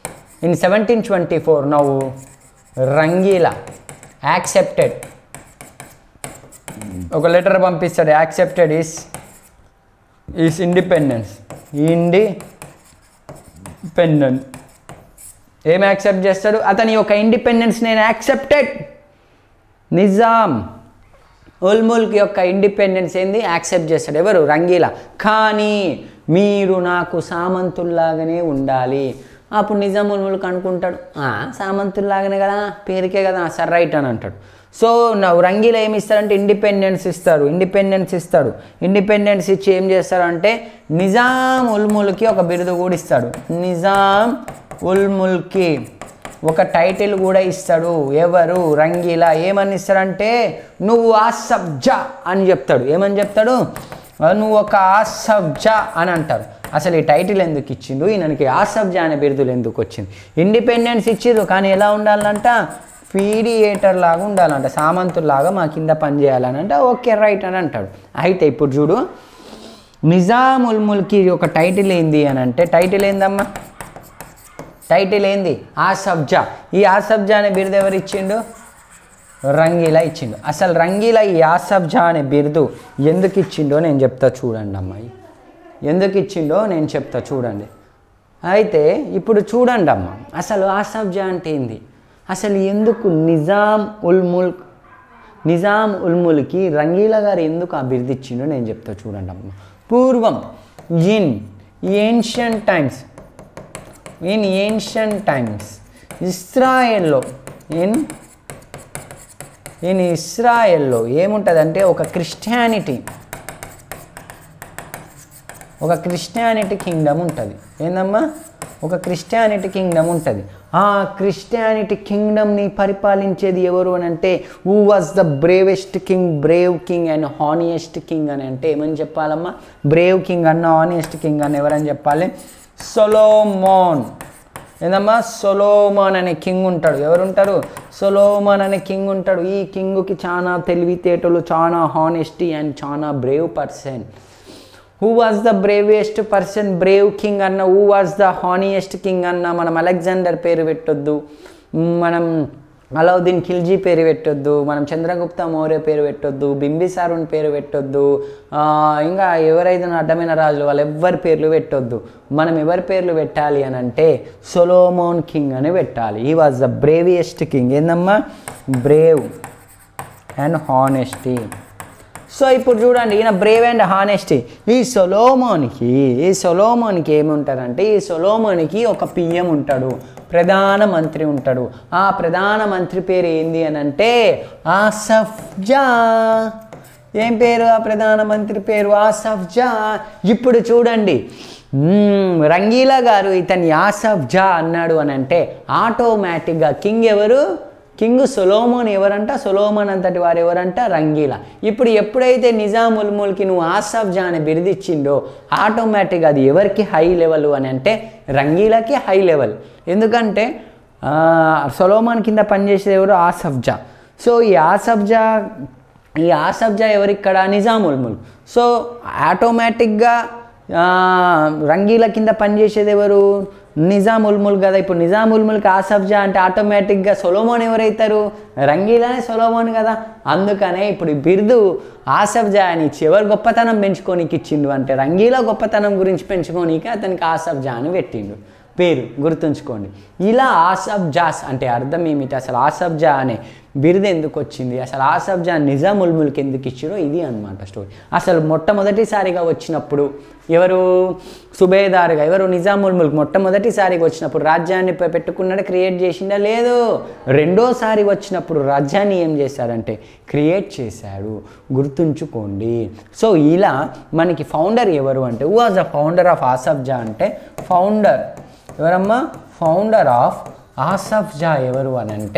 in seventeen twenty four now Rangila accepted ఒక లెటర్ పంపిస్తాడు accepted is is independence independent ఏం యాక్సెప్ట్ చేస్తాడు అతని యొక్క ఇండిపెండెన్స్ నేను యాక్సెప్టెడ్ నిజాం ఉల్ ముల్క్ యొక్క ఇండిపెండెన్స్ ఏంది యాక్సెప్ట్ చేస్తాడు ఎవరు రంగీలా కానీ మీరు నాకు సామంతుల్లాగానే ఉండాలి అప్పుడు నిజాం ఉల్ ముల్క్ అనుకుంటాడు "ఆ, సామంతుల్లాగానే కదా పేరుకే కదా సర్ రైట్ అని అంటాడు సో నా రంగీలా ఏమి ఇస్తారంటే ఇండిపెండెన్స్ ఇస్తారు ఇండిపెండెన్స్ ఇస్తాడు ఇండిపెండెన్స్ ఇచ్చి ఏం చేస్తారంటే నిజాం ఉల్ ముల్కి ఒక బిరుదు కూడా ఇస్తాడు నిజాం ఉల్ ముల్కి ఒక టైటిల్ కూడా ఇస్తాడు ఎవరు రంగీలా ఏమని ఇస్తాడంటే నువ్వు ఆసబ్జా అని చెప్తాడు ఏమని చెప్తాడు "ఆ, నువ్వు ఒక ఆసబ్జా అని అంటారు అసలు ఈ టైటిల్ ఎందుకు ఇచ్చిండు ఈయనకి ఆసబ్జా అనే బిరుదులు ఎందుకు వచ్చింది ఇండిపెండెన్స్ ఇచ్చిర్రు కానీ ఎలా ఉండాలంట పీడియేటర్ లాగా ఉండాలంట సామంతుల్లాగా మా కింద పని చేయాలని అంటే ఓకే రైట్ అని అంటాడు అయితే ఇప్పుడు చూడు నిజాముల్ ముల్కి ఒక టైటిల్ ఏంది అని అంటే టైటిల్ ఏందమ్మా టైటిల్ ఏంది ఆసబ్జా ఈ ఆసబ్జా అనే బిరుదు ఎవరు ఇచ్చిండు రంగీలా ఇచ్చిండు అసలు రంగీలా ఈ ఆసబ్జా అనే బిరుదు ఎందుకు ఇచ్చిండో నేను చెప్తా చూడండి అమ్మాయి ఎందుకు ఇచ్చిండో నేను చెప్తా చూడండి అయితే ఇప్పుడు చూడండి అమ్మ అసలు ఆసబ్జా అంటే ఏంది అసలు ఎందుకు నిజాం ఉల్ ముల్క్ నిజాం ఉల్ ముల్కి రంగీలా గారు ఎందుకు ఆ బిరుదు ఇచ్చిండో నేను చెప్తా చూడండి అమ్మ పూర్వం in ancient times in ancient times ఇస్రాయల్లో ఇన్ ఇన్ ఇస్రాయల్లో ఏముంటుందంటే ఒక క్రిస్టియానిటీ ఒక క్రిస్టియానిటీ కింగ్డమ్ ఉంటుంది ఏందమ్మా ఒక క్రిస్టియానిటీ కింగ్డమ్ ఉంటుంది ఆ క్రిస్టియానిటీ కింగ్డమ్ని పరిపాలించేది ఎవరు అని అంటే who was the bravest king brave king and honest king అని అంటే ఏమని చెప్పాలమ్మా బ్రేవ్ కింగ్ అన్న హానియెస్ట్ కింగ్ అని ఎవరని చెప్పాలి సొలోమోన్ ఏందమ్మా సొలోమోన్ అనే కింగ్ ఉంటాడు ఎవరు ఉంటారు సొలోమోన్ అనే కింగ్ ఉంటాడు ఈ కింగ్కి చాలా తెలివితేటలు చాలా హానెస్టీ అండ్ చాలా brave person who was the bravest person brave king అన్న who was the honest king అన్న మనం అలెగ్జాండర్ పేరు పెట్టొద్దు మనం అలావుద్దీన్ ఖిల్జీ పేరు పెట్టొద్దు మనం చంద్రగుప్త మౌర్య పేరు పెట్టొద్దు బింబిసారుని పేరు పెట్టొద్దు ఆ, ఇంకా ఎవరైతే అడ్డమైన రాజులు వాళ్ళు ఎవ్వరి పేర్లు పెట్టొద్దు మనం ఎవరి పేర్లు పెట్టాలి అని అంటే సొలోమోన్ కింగ్ అని పెట్టాలి ఈ వాజ్ ద బ్రేవియెస్ట్ కింగ్ ఏందమ్మా బ్రేవ్ అండ్ హానెస్టీ సో ఇప్పుడు చూడండి ఈయన బ్రేవ్ అండ్ హానెస్టీ ఈ సొలోమోన్కి ఈ సొలోమోన్కి ఏముంటారంటే ఈ సొలోమోన్కి ఒక పిఎం ఉంటాడు ప్రధాన మంత్రి ఉంటాడు ఆ ప్రధాన మంత్రి పేరు ఏంది అని అంటే ఆసఫ్జా ఏం పేరు ఆ ప్రధాన మంత్రి పేరు ఆసఫ్జా ఇప్పుడు చూడండి మ్మ్, రంగీలా గారు ఇతని ఆసఫ్జా అన్నాడు అని అంటే ఆటోమేటిక్గా కింగ్ ఎవరు కింగ్ సొలోమోన్ ఎవరంట సొలోమోన్ అంతటి వారు ఎవరంట రంగీలా ఇప్పుడు ఎప్పుడైతే నిజాముల్ ముల్కి నువ్వు ఆసఫ్ జా అని బిరుదిచ్చిండో ఆటోమేటిక్గా అది ఎవరికి హై లెవెల్ అని అంటే రంగీలాకి హై లెవెల్ ఎందుకంటే ఆ, సొలోమోన్ కింద పనిచేసేది ఎవరు ఆసఫ్ జా సో ఈ ఆసఫ్ జా ఈ ఆసబ్జా ఎవరిక్కడ నిజాముల్ ముల్క్ సో ఆటోమేటిక్గా ఆ, రంగీల కింద పనిచేసేది ఎవరు నిజాముల్ ముల్క్ కదా ఇప్పుడు నిజాముల్ ముల్క్ ఆసబ్జా అంటే ఆటోమేటిక్గా సొలోమోన్ ఎవరైతారు రంగీలానే సొలోమోన్ కదా అందుకనే ఇప్పుడు ఈ బిరుదు ఆసబ్జా అని ఇచ్చి ఎవరు గొప్పతనం పెంచుకోనికి ఇచ్చిండు అంటే రంగీలా గొప్పతనం గురించి పెంచుకోనీకి అతనికి ఆసబ్జా అని పెట్టిండు పేరు గుర్తుంచుకోండి ఇలా ఆసబ్జాస్ అంటే అర్థం ఏమిటి అసలు ఆసబ్జా అనే బిరుదు ఎందుకు వచ్చింది అసలు ఆసబ్జా నిజాముల్ ముల్క్ ఎందుకు ఇచ్చారో ఇది అనమాట స్టోరీ అసలు మొట్టమొదటిసారిగా వచ్చినప్పుడు ఎవరు సుబేదారుగా ఎవరు నిజాముల్ ముల్క్ మొట్టమొదటిసారిగా వచ్చినప్పుడు రాజ్యాన్ని పె- పెట్టుకున్నాడు క్రియేట్ చేసిండా లేదు రెండోసారి వచ్చినప్పుడు రాజ్యాన్ని ఏం చేశాడంటే క్రియేట్ చేశాడు గుర్తుంచుకోండి సో ఇలా మనకి ఫౌండర్ ఎవరు అంటే who was the founder of Asaf Jah అంటే ఫౌండర్ ఎవరమ్మా ఫౌండర్ ఆఫ్ ఆసఫ్ జా ఎవరు అని అంటే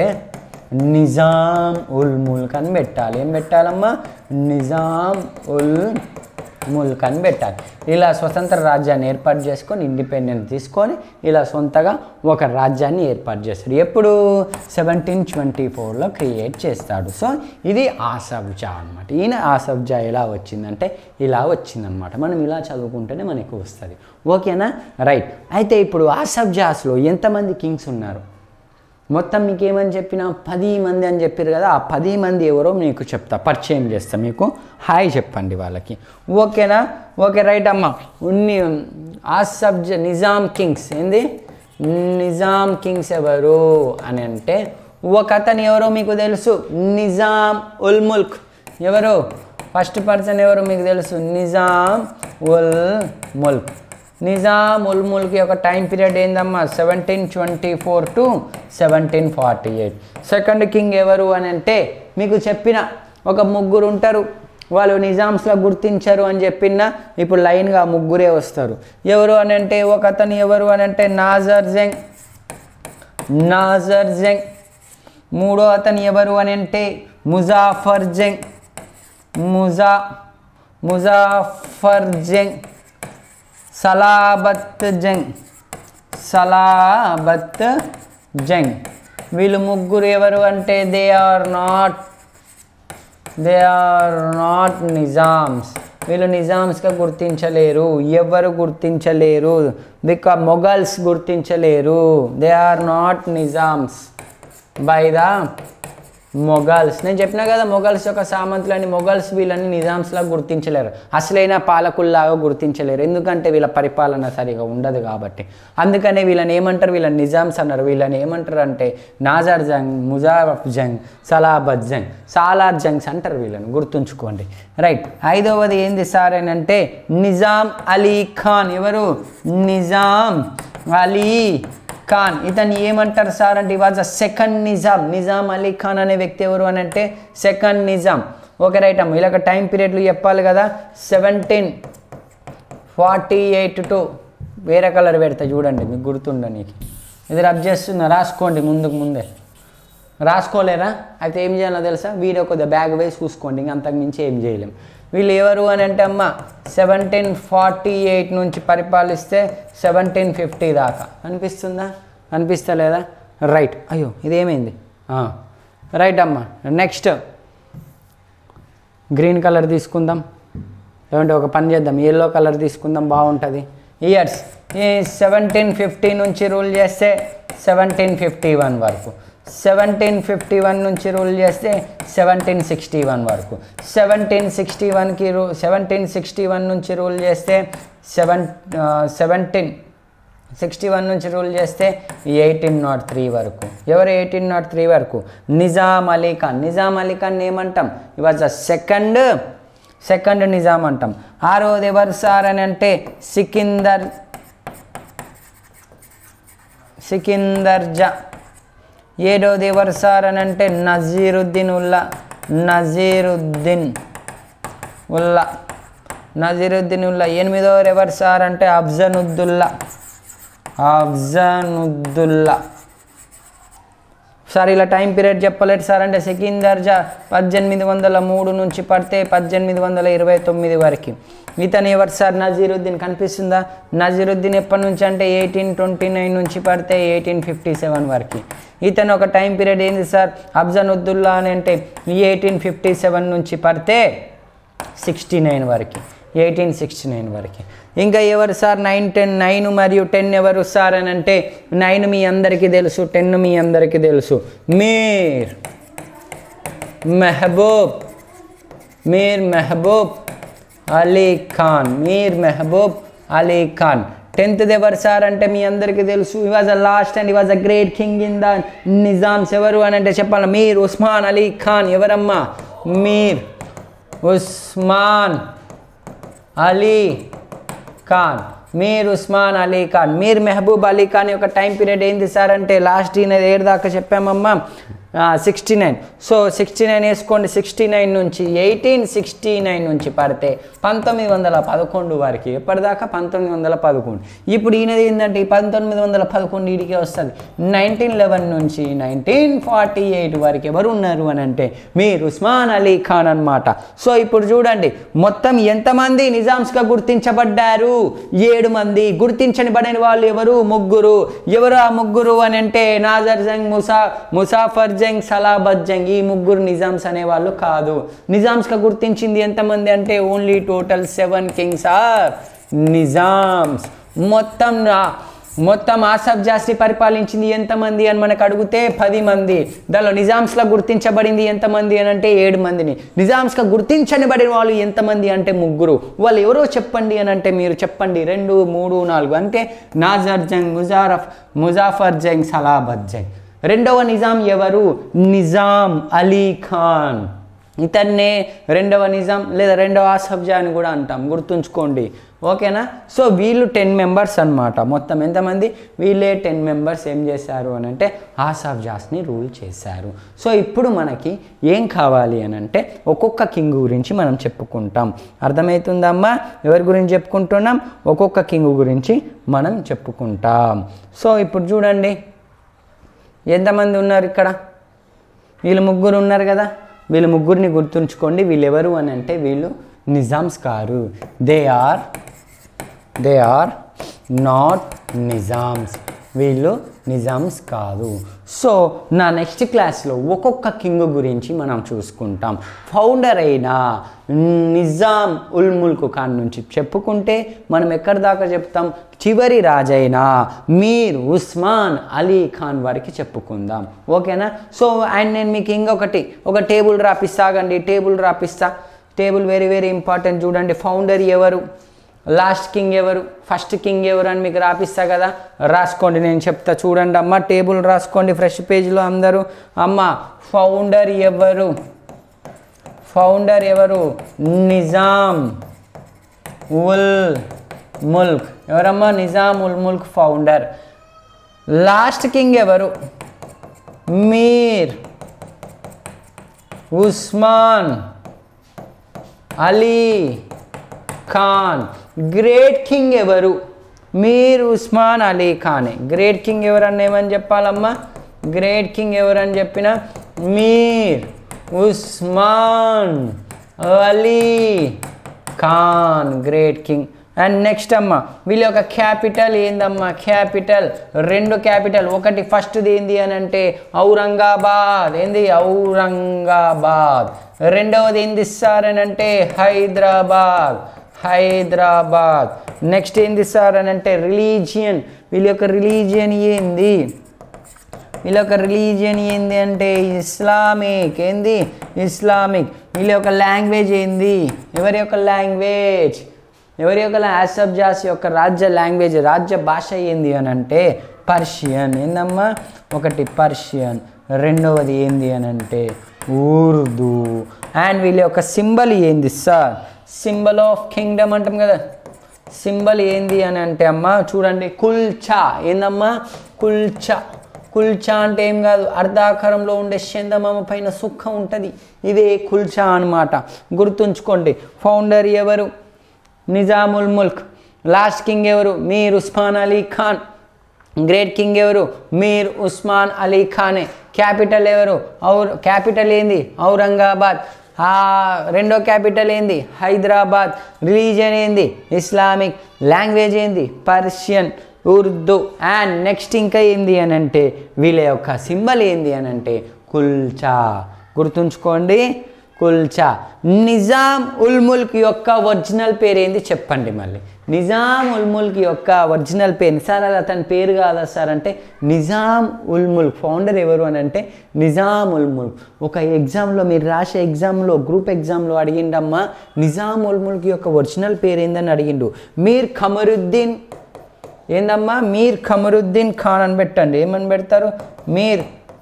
నిజాం ఉల్ ముల్క్ అని పెట్టాలి ఏం పెట్టాలమ్మా నిజాం ఉల్ ముల్క్ అని పెట్టారు ఇలా స్వతంత్ర రాజ్యాన్ని ఏర్పాటు చేసుకొని ఇండిపెండెంట్ తీసుకొని ఇలా సొంతగా ఒక రాజ్యాన్ని ఏర్పాటు చేస్తాడు ఎప్పుడు సెవెంటీన్ ట్వంటీ ఫోర్లో క్రియేట్ చేస్తాడు సో ఇది ఆసబ్జా అనమాట ఈయన ఆసబ్జా ఎలా వచ్చిందంటే ఇలా వచ్చిందనమాట మనం ఇలా చదువుకుంటేనే మనకు వస్తుంది ఓకేనా రైట్ అయితే ఇప్పుడు ఆసబ్జాస్లో ఎంతమంది కింగ్స్ ఉన్నారు మొత్తం మీకు ఏమని చెప్పిన పది మంది అని చెప్పారు కదా ఆ పది మంది ఎవరో మీకు చెప్తా పరిచయం చేస్తా మీకు హాయ్ చెప్పండి వాళ్ళకి ఓకేనా ఓకే రైట్ అమ్మ ఉన్ని ఆ సబ్జ నిజాం కింగ్స్ ఏంది నిజాం కింగ్స్ ఎవరు అని అంటే ఒక అతను ఎవరో మీకు తెలుసు నిజాం ఉల్ ముల్క్ ఎవరు ఫస్ట్ పర్సన్ ఎవరు మీకు తెలుసు నిజాం ఉల్ ముల్క్ నిజాం ఉల్ ముల్క్ యొక్క టైం పీరియడ్ ఏందమ్మా seventeen twenty four to seventeen forty eight second king ఎవరు అని అంటే మీకు చెప్పిన ఒక ముగ్గురు ఉంటారు వాళ్ళు నిజామ్స్లో గుర్తించరు అని చెప్పిన ఇప్పుడు లైన్గా ముగ్గురే వస్తారు ఎవరు అని అంటే ఒక అతను ఎవరు అని అంటే నాజర్ జంగ్ నాజర్ జంగ్ మూడో అతను ఎవరు అని అంటే ముజాఫర్ జంగ్ ముజా ముజాఫర్ జంగ్ సలాబత్ జంగ్ సలాబత్ జంగ్ వీళ్ళు ముగ్గురు ఎవరు అంటే they are not they are not Nizams వీళ్ళు నిజామ్స్గా గుర్తించలేరు ఎవరు గుర్తించలేరు బికా మొఘల్స్ గుర్తించలేరు they are not Nizams by the Mughals నేను చెప్పినా కదా మొఘల్స్ యొక్క సామంతులని మొఘల్స్ వీళ్ళని నిజామ్స్లా గుర్తించలేరు అసలైన పాలకుల్లాగా గుర్తించలేరు ఎందుకంటే వీళ్ళ పరిపాలన సరిగా ఉండదు కాబట్టి అందుకనే వీళ్ళని ఏమంటారు వీళ్ళని నిజామ్స్ అన్నారు వీళ్ళని ఏమంటారు అంటే నాజర్ జంగ్ ముజాఫ్ జంగ్ సలాబత్ జంగ్ సాలార్ జంగ్స్ అంటారు వీళ్ళని గుర్తుంచుకోండి రైట్ ఐదవది ఏంది సార్ అని అంటే నిజాం అలీ ఖాన్ ఎవరు నిజాం అలీ ఖాన్ ఇతను ఏమంటారు సార్ అంటే was a second Nizam Nizam Ali Khan అనే వ్యక్తి ఎవరు అని అంటే సెకండ్ నిజాం ఓకే రైట్ అమ్మ ఇలాగ టైం పీరియడ్లు చెప్పాలి కదా సెవెంటీన్ ఫార్టీ ఎయిట్ టు వేరే కలర్ పెడతా చూడండి మీకు గుర్తుండ నీకు ఇది రబ్ చేస్తున్నా రాసుకోండి ముందుకు ముందే రాసుకోలేరా అయితే ఏం చేయాలో తెలుసా వీడియో కొద్దిగా బ్యాగ్ వేసి చూసుకోండి ఇంక అంతకు మించి ఏం చేయలేం వీళ్ళు ఎవరు అని అంటే అమ్మ సెవెంటీన్ ఫార్టీ ఎయిట్ నుంచి పరిపాలిస్తే సెవెంటీన్ ఫిఫ్టీ దాకా అనిపిస్తుందా అనిపిస్తలేదా రైట్ అయ్యో ఇదేమైంది రైట్ అమ్మ నెక్స్ట్ గ్రీన్ కలర్ తీసుకుందాం లేదంటే ఒక పని చేద్దాం ఎల్లో కలర్ తీసుకుందాం బాగుంటుంది ఇయర్స్ ఈ సెవెంటీన్ ఫిఫ్టీ నుంచి రూల్ చేస్తే సెవెంటీన్ ఫిఫ్టీ వన్ వరకు సెవెంటీన్ ఫిఫ్టీ వన్ నుంచి రూల్ చేస్తే సెవెంటీన్ సిక్స్టీ వన్ వరకు సెవెంటీన్ సిక్స్టీ వన్కి రూ సెవెంటీన్ సిక్స్టీ వన్ నుంచి రూల్ చేస్తే సెవెన్ సెవెంటీన్ సిక్స్టీ వన్ నుంచి రూల్ చేస్తే ఎయిటీన్ నాట్ త్రీ వరకు ఎవరు ఎయిటీన్ నాట్ త్రీ వరకు నిజాం అలీ ఖాన్ నిజాం అలీ ఖాన్ ఏమంటాం ఈ was the second second Nizam అంటాం ఆరోది ఎవరు సార్ అని అంటే సికిందర్ సికిందర్ జా ఏడోది ఎవరు సార్ అని అంటే నజీరుద్దీన్ ఉల్లా నజీరుద్దీన్ ఉల్లా నజీరుద్దీన్ ఉల్లా ఎనిమిదవరు ఎవరు సార్ అంటే అఫ్జనుద్దుల్లా అఫ్జనుద్దుల్లా సార్ ఇలా టైం పీరియడ్ చెప్పలేదు సార్ అంటే సెకందర్ జా పద్దెనిమిది వందల మూడు నుంచి పడితే పద్దెనిమిది వందల ఇరవై తొమ్మిది వరకు ఇతను ఎవరు సార్ నజీరుద్దీన్ కనిపిస్తుందా నజీరుద్దీన్ ఎప్పటి నుంచి అంటే ఎయిటీన్ ట్వంటీ నైన్ నుంచి పడితే ఎయిటీన్ ఫిఫ్టీ సెవెన్ వరకు ఇతను ఒక టైం పీరియడ్ ఏంది సార్ అఫ్జనుద్దుల్లా అని అంటే ఎయిటీన్ ఫిఫ్టీ సెవెన్ నుంచి పడితే సిక్స్టీ నైన్ వరకు ఎయిటీన్ సిక్స్టీ నైన్ వరకు ఇంకా ఎవరు సార్ నైన్ టెన్ నైన్ మరియు టెన్ ఎవరు సార్ అని అంటే నైన్ మీ అందరికీ తెలుసు టెన్ మీ అందరికీ తెలుసు మీర్ మెహబూబ్ మీర్ మెహబూబ్ అలీ ఖాన్ మీర్ మెహబూబ్ అలీ ఖాన్ టెన్త్ ఎవరు సార్ అంటే మీ అందరికీ తెలుసు ఈ వాజ్ అ లాస్ట్ అండ్ ఈ was a great king in the Nizams ఎవరు అని అంటే చెప్పాలి మీర్ ఉస్మాన్ అలీ ఖాన్ ఎవరమ్మా మీర్ ఉస్మాన్ అలీ ఖాన్ మీర్ ఉస్మాన్ అలీ ఖాన్ మీర్ మెహబూబ్ అలీ ఖాన్ యొక్క టైం పీరియడ్ ఏంది సార్ అంటే లాస్ట్ ఈయన ఏడు దాకా చెప్పామమ్మా sixty nine so sixty nine వేసుకోండి సిక్స్టీ నైన్ నుంచి ఎయిటీన్ సిక్స్టీ నైన్ నుంచి పడితే పంతొమ్మిది వందల పదకొండు వరకు ఎప్పటిదాకా పంతొమ్మిది వందల పదకొండు ఇప్పుడు ఈయనది ఏంటంటే ఈ పంతొమ్మిది వందల పదకొండు ఈడికే వస్తుంది నైన్టీన్ లెవెన్ నుంచి నైన్టీన్ ఫార్టీ ఎయిట్ వరకు ఎవరు ఉన్నారు అని అంటే మీరు ఉస్మాన్ అలీ ఖాన్ అనమాట సో ఇప్పుడు చూడండి మొత్తం ఎంతమంది నిజామ్స్గా గుర్తించబడ్డారు ఏడు మంది గుర్తించబడిన వాళ్ళు ఎవరు ముగ్గురు ఎవరు ఆ ముగ్గురు అని అంటే నాజర్ జంగ్ ముసా ముసాఫర్ జంగ్ సలాబత్ జంగ్ ఈ ముగ్గురు నిజామ్స్ అనేవాళ్ళు కాదు నిజామ్స్గా గుర్తించింది ఎంతమంది అంటే only total seven kings are Nizams మొత్తం నా- మొత్తం ఆసఫ్ జాస్తి పరిపాలించింది ఎంతమంది అని మనకు అడిగితే పది మంది దానిలో నిజామ్స్గా గుర్తించబడింది ఎంతమంది అని అంటే ఏడు మందిని నిజామ్స్గా గుర్తించబడిన వాళ్ళు ఎంతమంది అంటే ముగ్గురు వాళ్ళు ఎవరో చెప్పండి అని అంటే మీరు చెప్పండి రెండు మూడు నాలుగు అంటే నాజర్ జంగ్ ముజారఫ్ ముజాఫర్ జంగ్ సలాబత్ జంగ్ రెండవ నిజాం ఎవరు నిజాం అలీ ఖాన్ ఇతన్నే రెండవ నిజాం లేదా రెండవ ఆసఫ్ జా అని కూడా అంటాం గుర్తుంచుకోండి ఓకేనా సో వీళ్ళు టెన్ మెంబర్స్ అన్నమాట మొత్తం ఎంతమంది వీళ్ళే టెన్ మెంబర్స్ ఏం చేశారు అని అంటే ఆసఫ్ జాస్ని రూల్ చేశారు సో ఇప్పుడు మనకి ఏం కావాలి అని అంటే ఒక్కొక్క కింగ్ గురించి మనం చెప్పుకుంటాం అర్థమవుతుందమ్మా ఎవరి గురించి చెప్పుకుంటున్నాం ఒక్కొక్క కింగ్ గురించి మనం చెప్పుకుంటాం సో ఇప్పుడు చూడండి ఎంతమంది ఉన్నారు ఇక్కడ వీళ్ళు ముగ్గురు ఉన్నారు కదా వీళ్ళు ముగ్గురిని గుర్తుంచుకోండి వీళ్ళు ఎవరు అని అంటే వీళ్ళు నిజామ్స్ కారు they are they are not Nizams వీళ్ళు నిజామ్స్ కాదు సో నా నెక్స్ట్ క్లాస్లో ఒక్కొక్క కింగ్ గురించి మనం చూసుకుంటాం ఫౌండర్ అయిన నిజాం ఉల్ ముల్క్ ఖాన్ నుంచి చెప్పుకుంటే మనం ఎక్కడి దాకా చెప్తాం చివరి రాజైన మీర్ ఉస్మాన్ అలీ ఖాన్ వారికి చెప్పుకుందాం ఓకేనా సో అండ్ నేను మీకు ఇంకొకటి ఒక టేబుల్ రాపిస్తాగండి టేబుల్ రాపిస్తా టేబుల్ వెరీ వెరీ ఇంపార్టెంట్ చూడండి ఫౌండర్ ఎవరు లాస్ట్ కింగ్ ఎవరు ఫస్ట్ కింగ్ ఎవరు అని మీకు రాపిస్తా కదా రాసుకోండి నేను చెప్తా చూడండి అమ్మ టేబుల్ రాసుకోండి ఫ్రెష్ పేజ్లో అందరూ అమ్మ ఫౌండర్ ఎవరు ఫౌండర్ ఎవరు నిజాం ఉల్ ముల్క్ ఎవరమ్మా Nizam ul Mulk founder last king ఎవరు మీర్ ఉస్మాన్ అలీ ఖాన్ గ్రేట్ కింగ్ ఎవరు మీర్ ఉస్మాన్ అలీ ఖానే గ్రేట్ కింగ్ ఎవరన్నా ఏమని చెప్పాలమ్మా గ్రేట్ కింగ్ ఎవరని చెప్పిన Mir Osman Ali Khan great king and next అమ్మ వీళ్ళ యొక్క క్యాపిటల్ ఏందమ్మా క్యాపిటల్ రెండు క్యాపిటల్ ఒకటి ఫస్ట్ది ఏంది అని అంటే ఔరంగాబాద్ ఏంది ఔరంగాబాద్ రెండవది ఏంది సార్ అని అంటే హైదరాబాద్ హైదరాబాద్ నెక్స్ట్ ఏంది సార్ అని అంటే రిలీజియన్ వీళ్ళ యొక్క రిలీజియన్ ఏంది వీళ్ళ యొక్క రిలీజియన్ ఏంది అంటే ఇస్లామిక్ ఏంది ఇస్లామిక్ వీళ్ళ యొక్క లాంగ్వేజ్ ఏంది ఎవరి యొక్క లాంగ్వేజ్ ఎవరి యొక్క ఆసఫ్ జాస్ యొక్క రాజ్య లాంగ్వేజ్ రాజ్య భాష ఏంది అని అంటే పర్షియన్ ఏందమ్మా ఒకటి పర్షియన్ రెండవది ఏంది అని అంటే ఉర్దూ అండ్ వీళ్ళ యొక్క సింబల్ ఏంది సార్ సింబల్ ఆఫ్ కింగ్డమ్ అంటాం కదా సింబల్ ఏంది అని అంటే అమ్మ చూడండి కుల్చా ఏందమ్మా కుల్చా కుల్చా అంటే ఏం కాదు అర్ధాకారంలో ఉండే చందమామ పైన సుఖం ఉంటుంది ఇదే కుల్చా అనమాట గుర్తుంచుకోండి ఫౌండర్ ఎవరు నిజాముల్ ముల్క్ లాస్ట్ కింగ్ ఎవరు మీర్ ఉస్మాన్ అలీ ఖాన్ గ్రేట్ కింగ్ ఎవరు మీర్ ఉస్మాన్ అలీ ఖానే క్యాపిటల్ ఎవరు ఔర్ క్యాపిటల్ ఏంది ఔరంగాబాద్ ఆ రెండో క్యాపిటల్ ఏంది హైదరాబాద్ రిలీజియన్ ఏంది ఇస్లామిక్ లాంగ్వేజ్ ఏంది పర్షియన్ ఉర్దూ అండ్ నెక్స్ట్ ఇంకా ఏంది అని అంటే వీళ్ళ యొక్క సింబల్ ఏంది అని అంటే కుల్చా గుర్తుంచుకోండి కుల్చా నిజాం ఉల్ ముల్క్ యొక్క ఒరిజినల్ పేరు ఏంది చెప్పండి మళ్ళీ నిజాం ఉల్ ముల్క్ యొక్క ఒరిజినల్ పేరు సార్ అది అతని పేరు కాదా సార్ అంటే నిజాం ఉల్ ముల్క్ ఫౌండర్ ఎవరు అని అంటే నిజాం ఉల్ ముల్క్ ఒక ఎగ్జామ్లో మీరు రాసే ఎగ్జామ్లో గ్రూప్ ఎగ్జామ్లో అడిగిండమ్మా నిజాం ఉల్ ముల్క్ యొక్క ఒరిజినల్ పేరు ఏందని అడిగిండు మీర్ ఖమరుద్దీన్ ఏందమ్మా మీర్ ఖమరుద్దీన్ ఖాన్ అని పెట్టండి ఏమని పెడతారు మీర్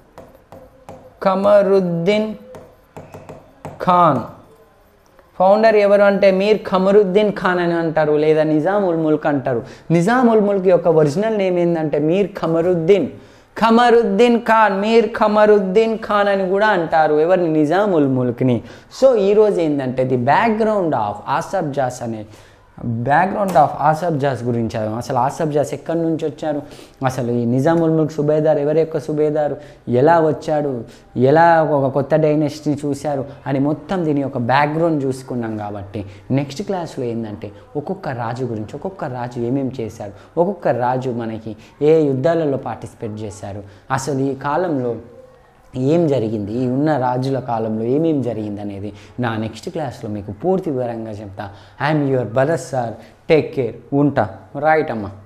ఖమరుద్దీన్ ఖాన్ ఫౌండర్ ఎవరు అంటే మీర్ ఖమరుద్దీన్ ఖాన్ అని అంటారు లేదా నిజాం ఉల్ ముల్క్ అంటారు నిజాం ఉల్ ముల్క్ యొక్క ఒరిజినల్ నేమ్ ఏంటంటే మీర్ ఖమరుద్దీన్ ఖమరుద్దీన్ ఖాన్ మీర్ ఖమరుద్దీన్ ఖాన్ అని కూడా అంటారు ఎవరిని నిజాముల్ ముల్క్ని సో ఈరోజు ఏంటంటే the background of Asaf Jahs అనే బ్యాక్గ్రౌండ్ ఆఫ్ ఆసఫ్ జాస్ గురించి చదివాం. అసలు ఆసఫ్ జాస్ ఎక్కడి నుంచి వచ్చారు అసలు ఈ నిజాముల్ ముల్క్ సుబేదార్ ఎవరి యొక్క సుబేదారు ఎలా వచ్చాడు ఎలా ఒక కొత్త డైనెస్టీని చూశారు అని మొత్తం దీని యొక్క బ్యాక్గ్రౌండ్ చూసుకున్నాం కాబట్టి నెక్స్ట్ క్లాస్లో ఏంటంటే ఒక్కొక్క రాజు గురించి ఒక్కొక్క రాజు ఏమేమి చేశారు ఒక్కొక్క రాజు మనకి ఏ యుద్ధాలలో పార్టిసిపేట్ చేశారు అసలు ఈ కాలంలో ఏం జరిగింది ఈ ఉన్న రాజుల కాలంలో ఏమేం జరిగింది అనేది నా నెక్స్ట్ క్లాస్లో మీకు పూర్తి వివరంగా చెప్తా I'm your brother sir take care ఉంటా రైట్ అమ్మా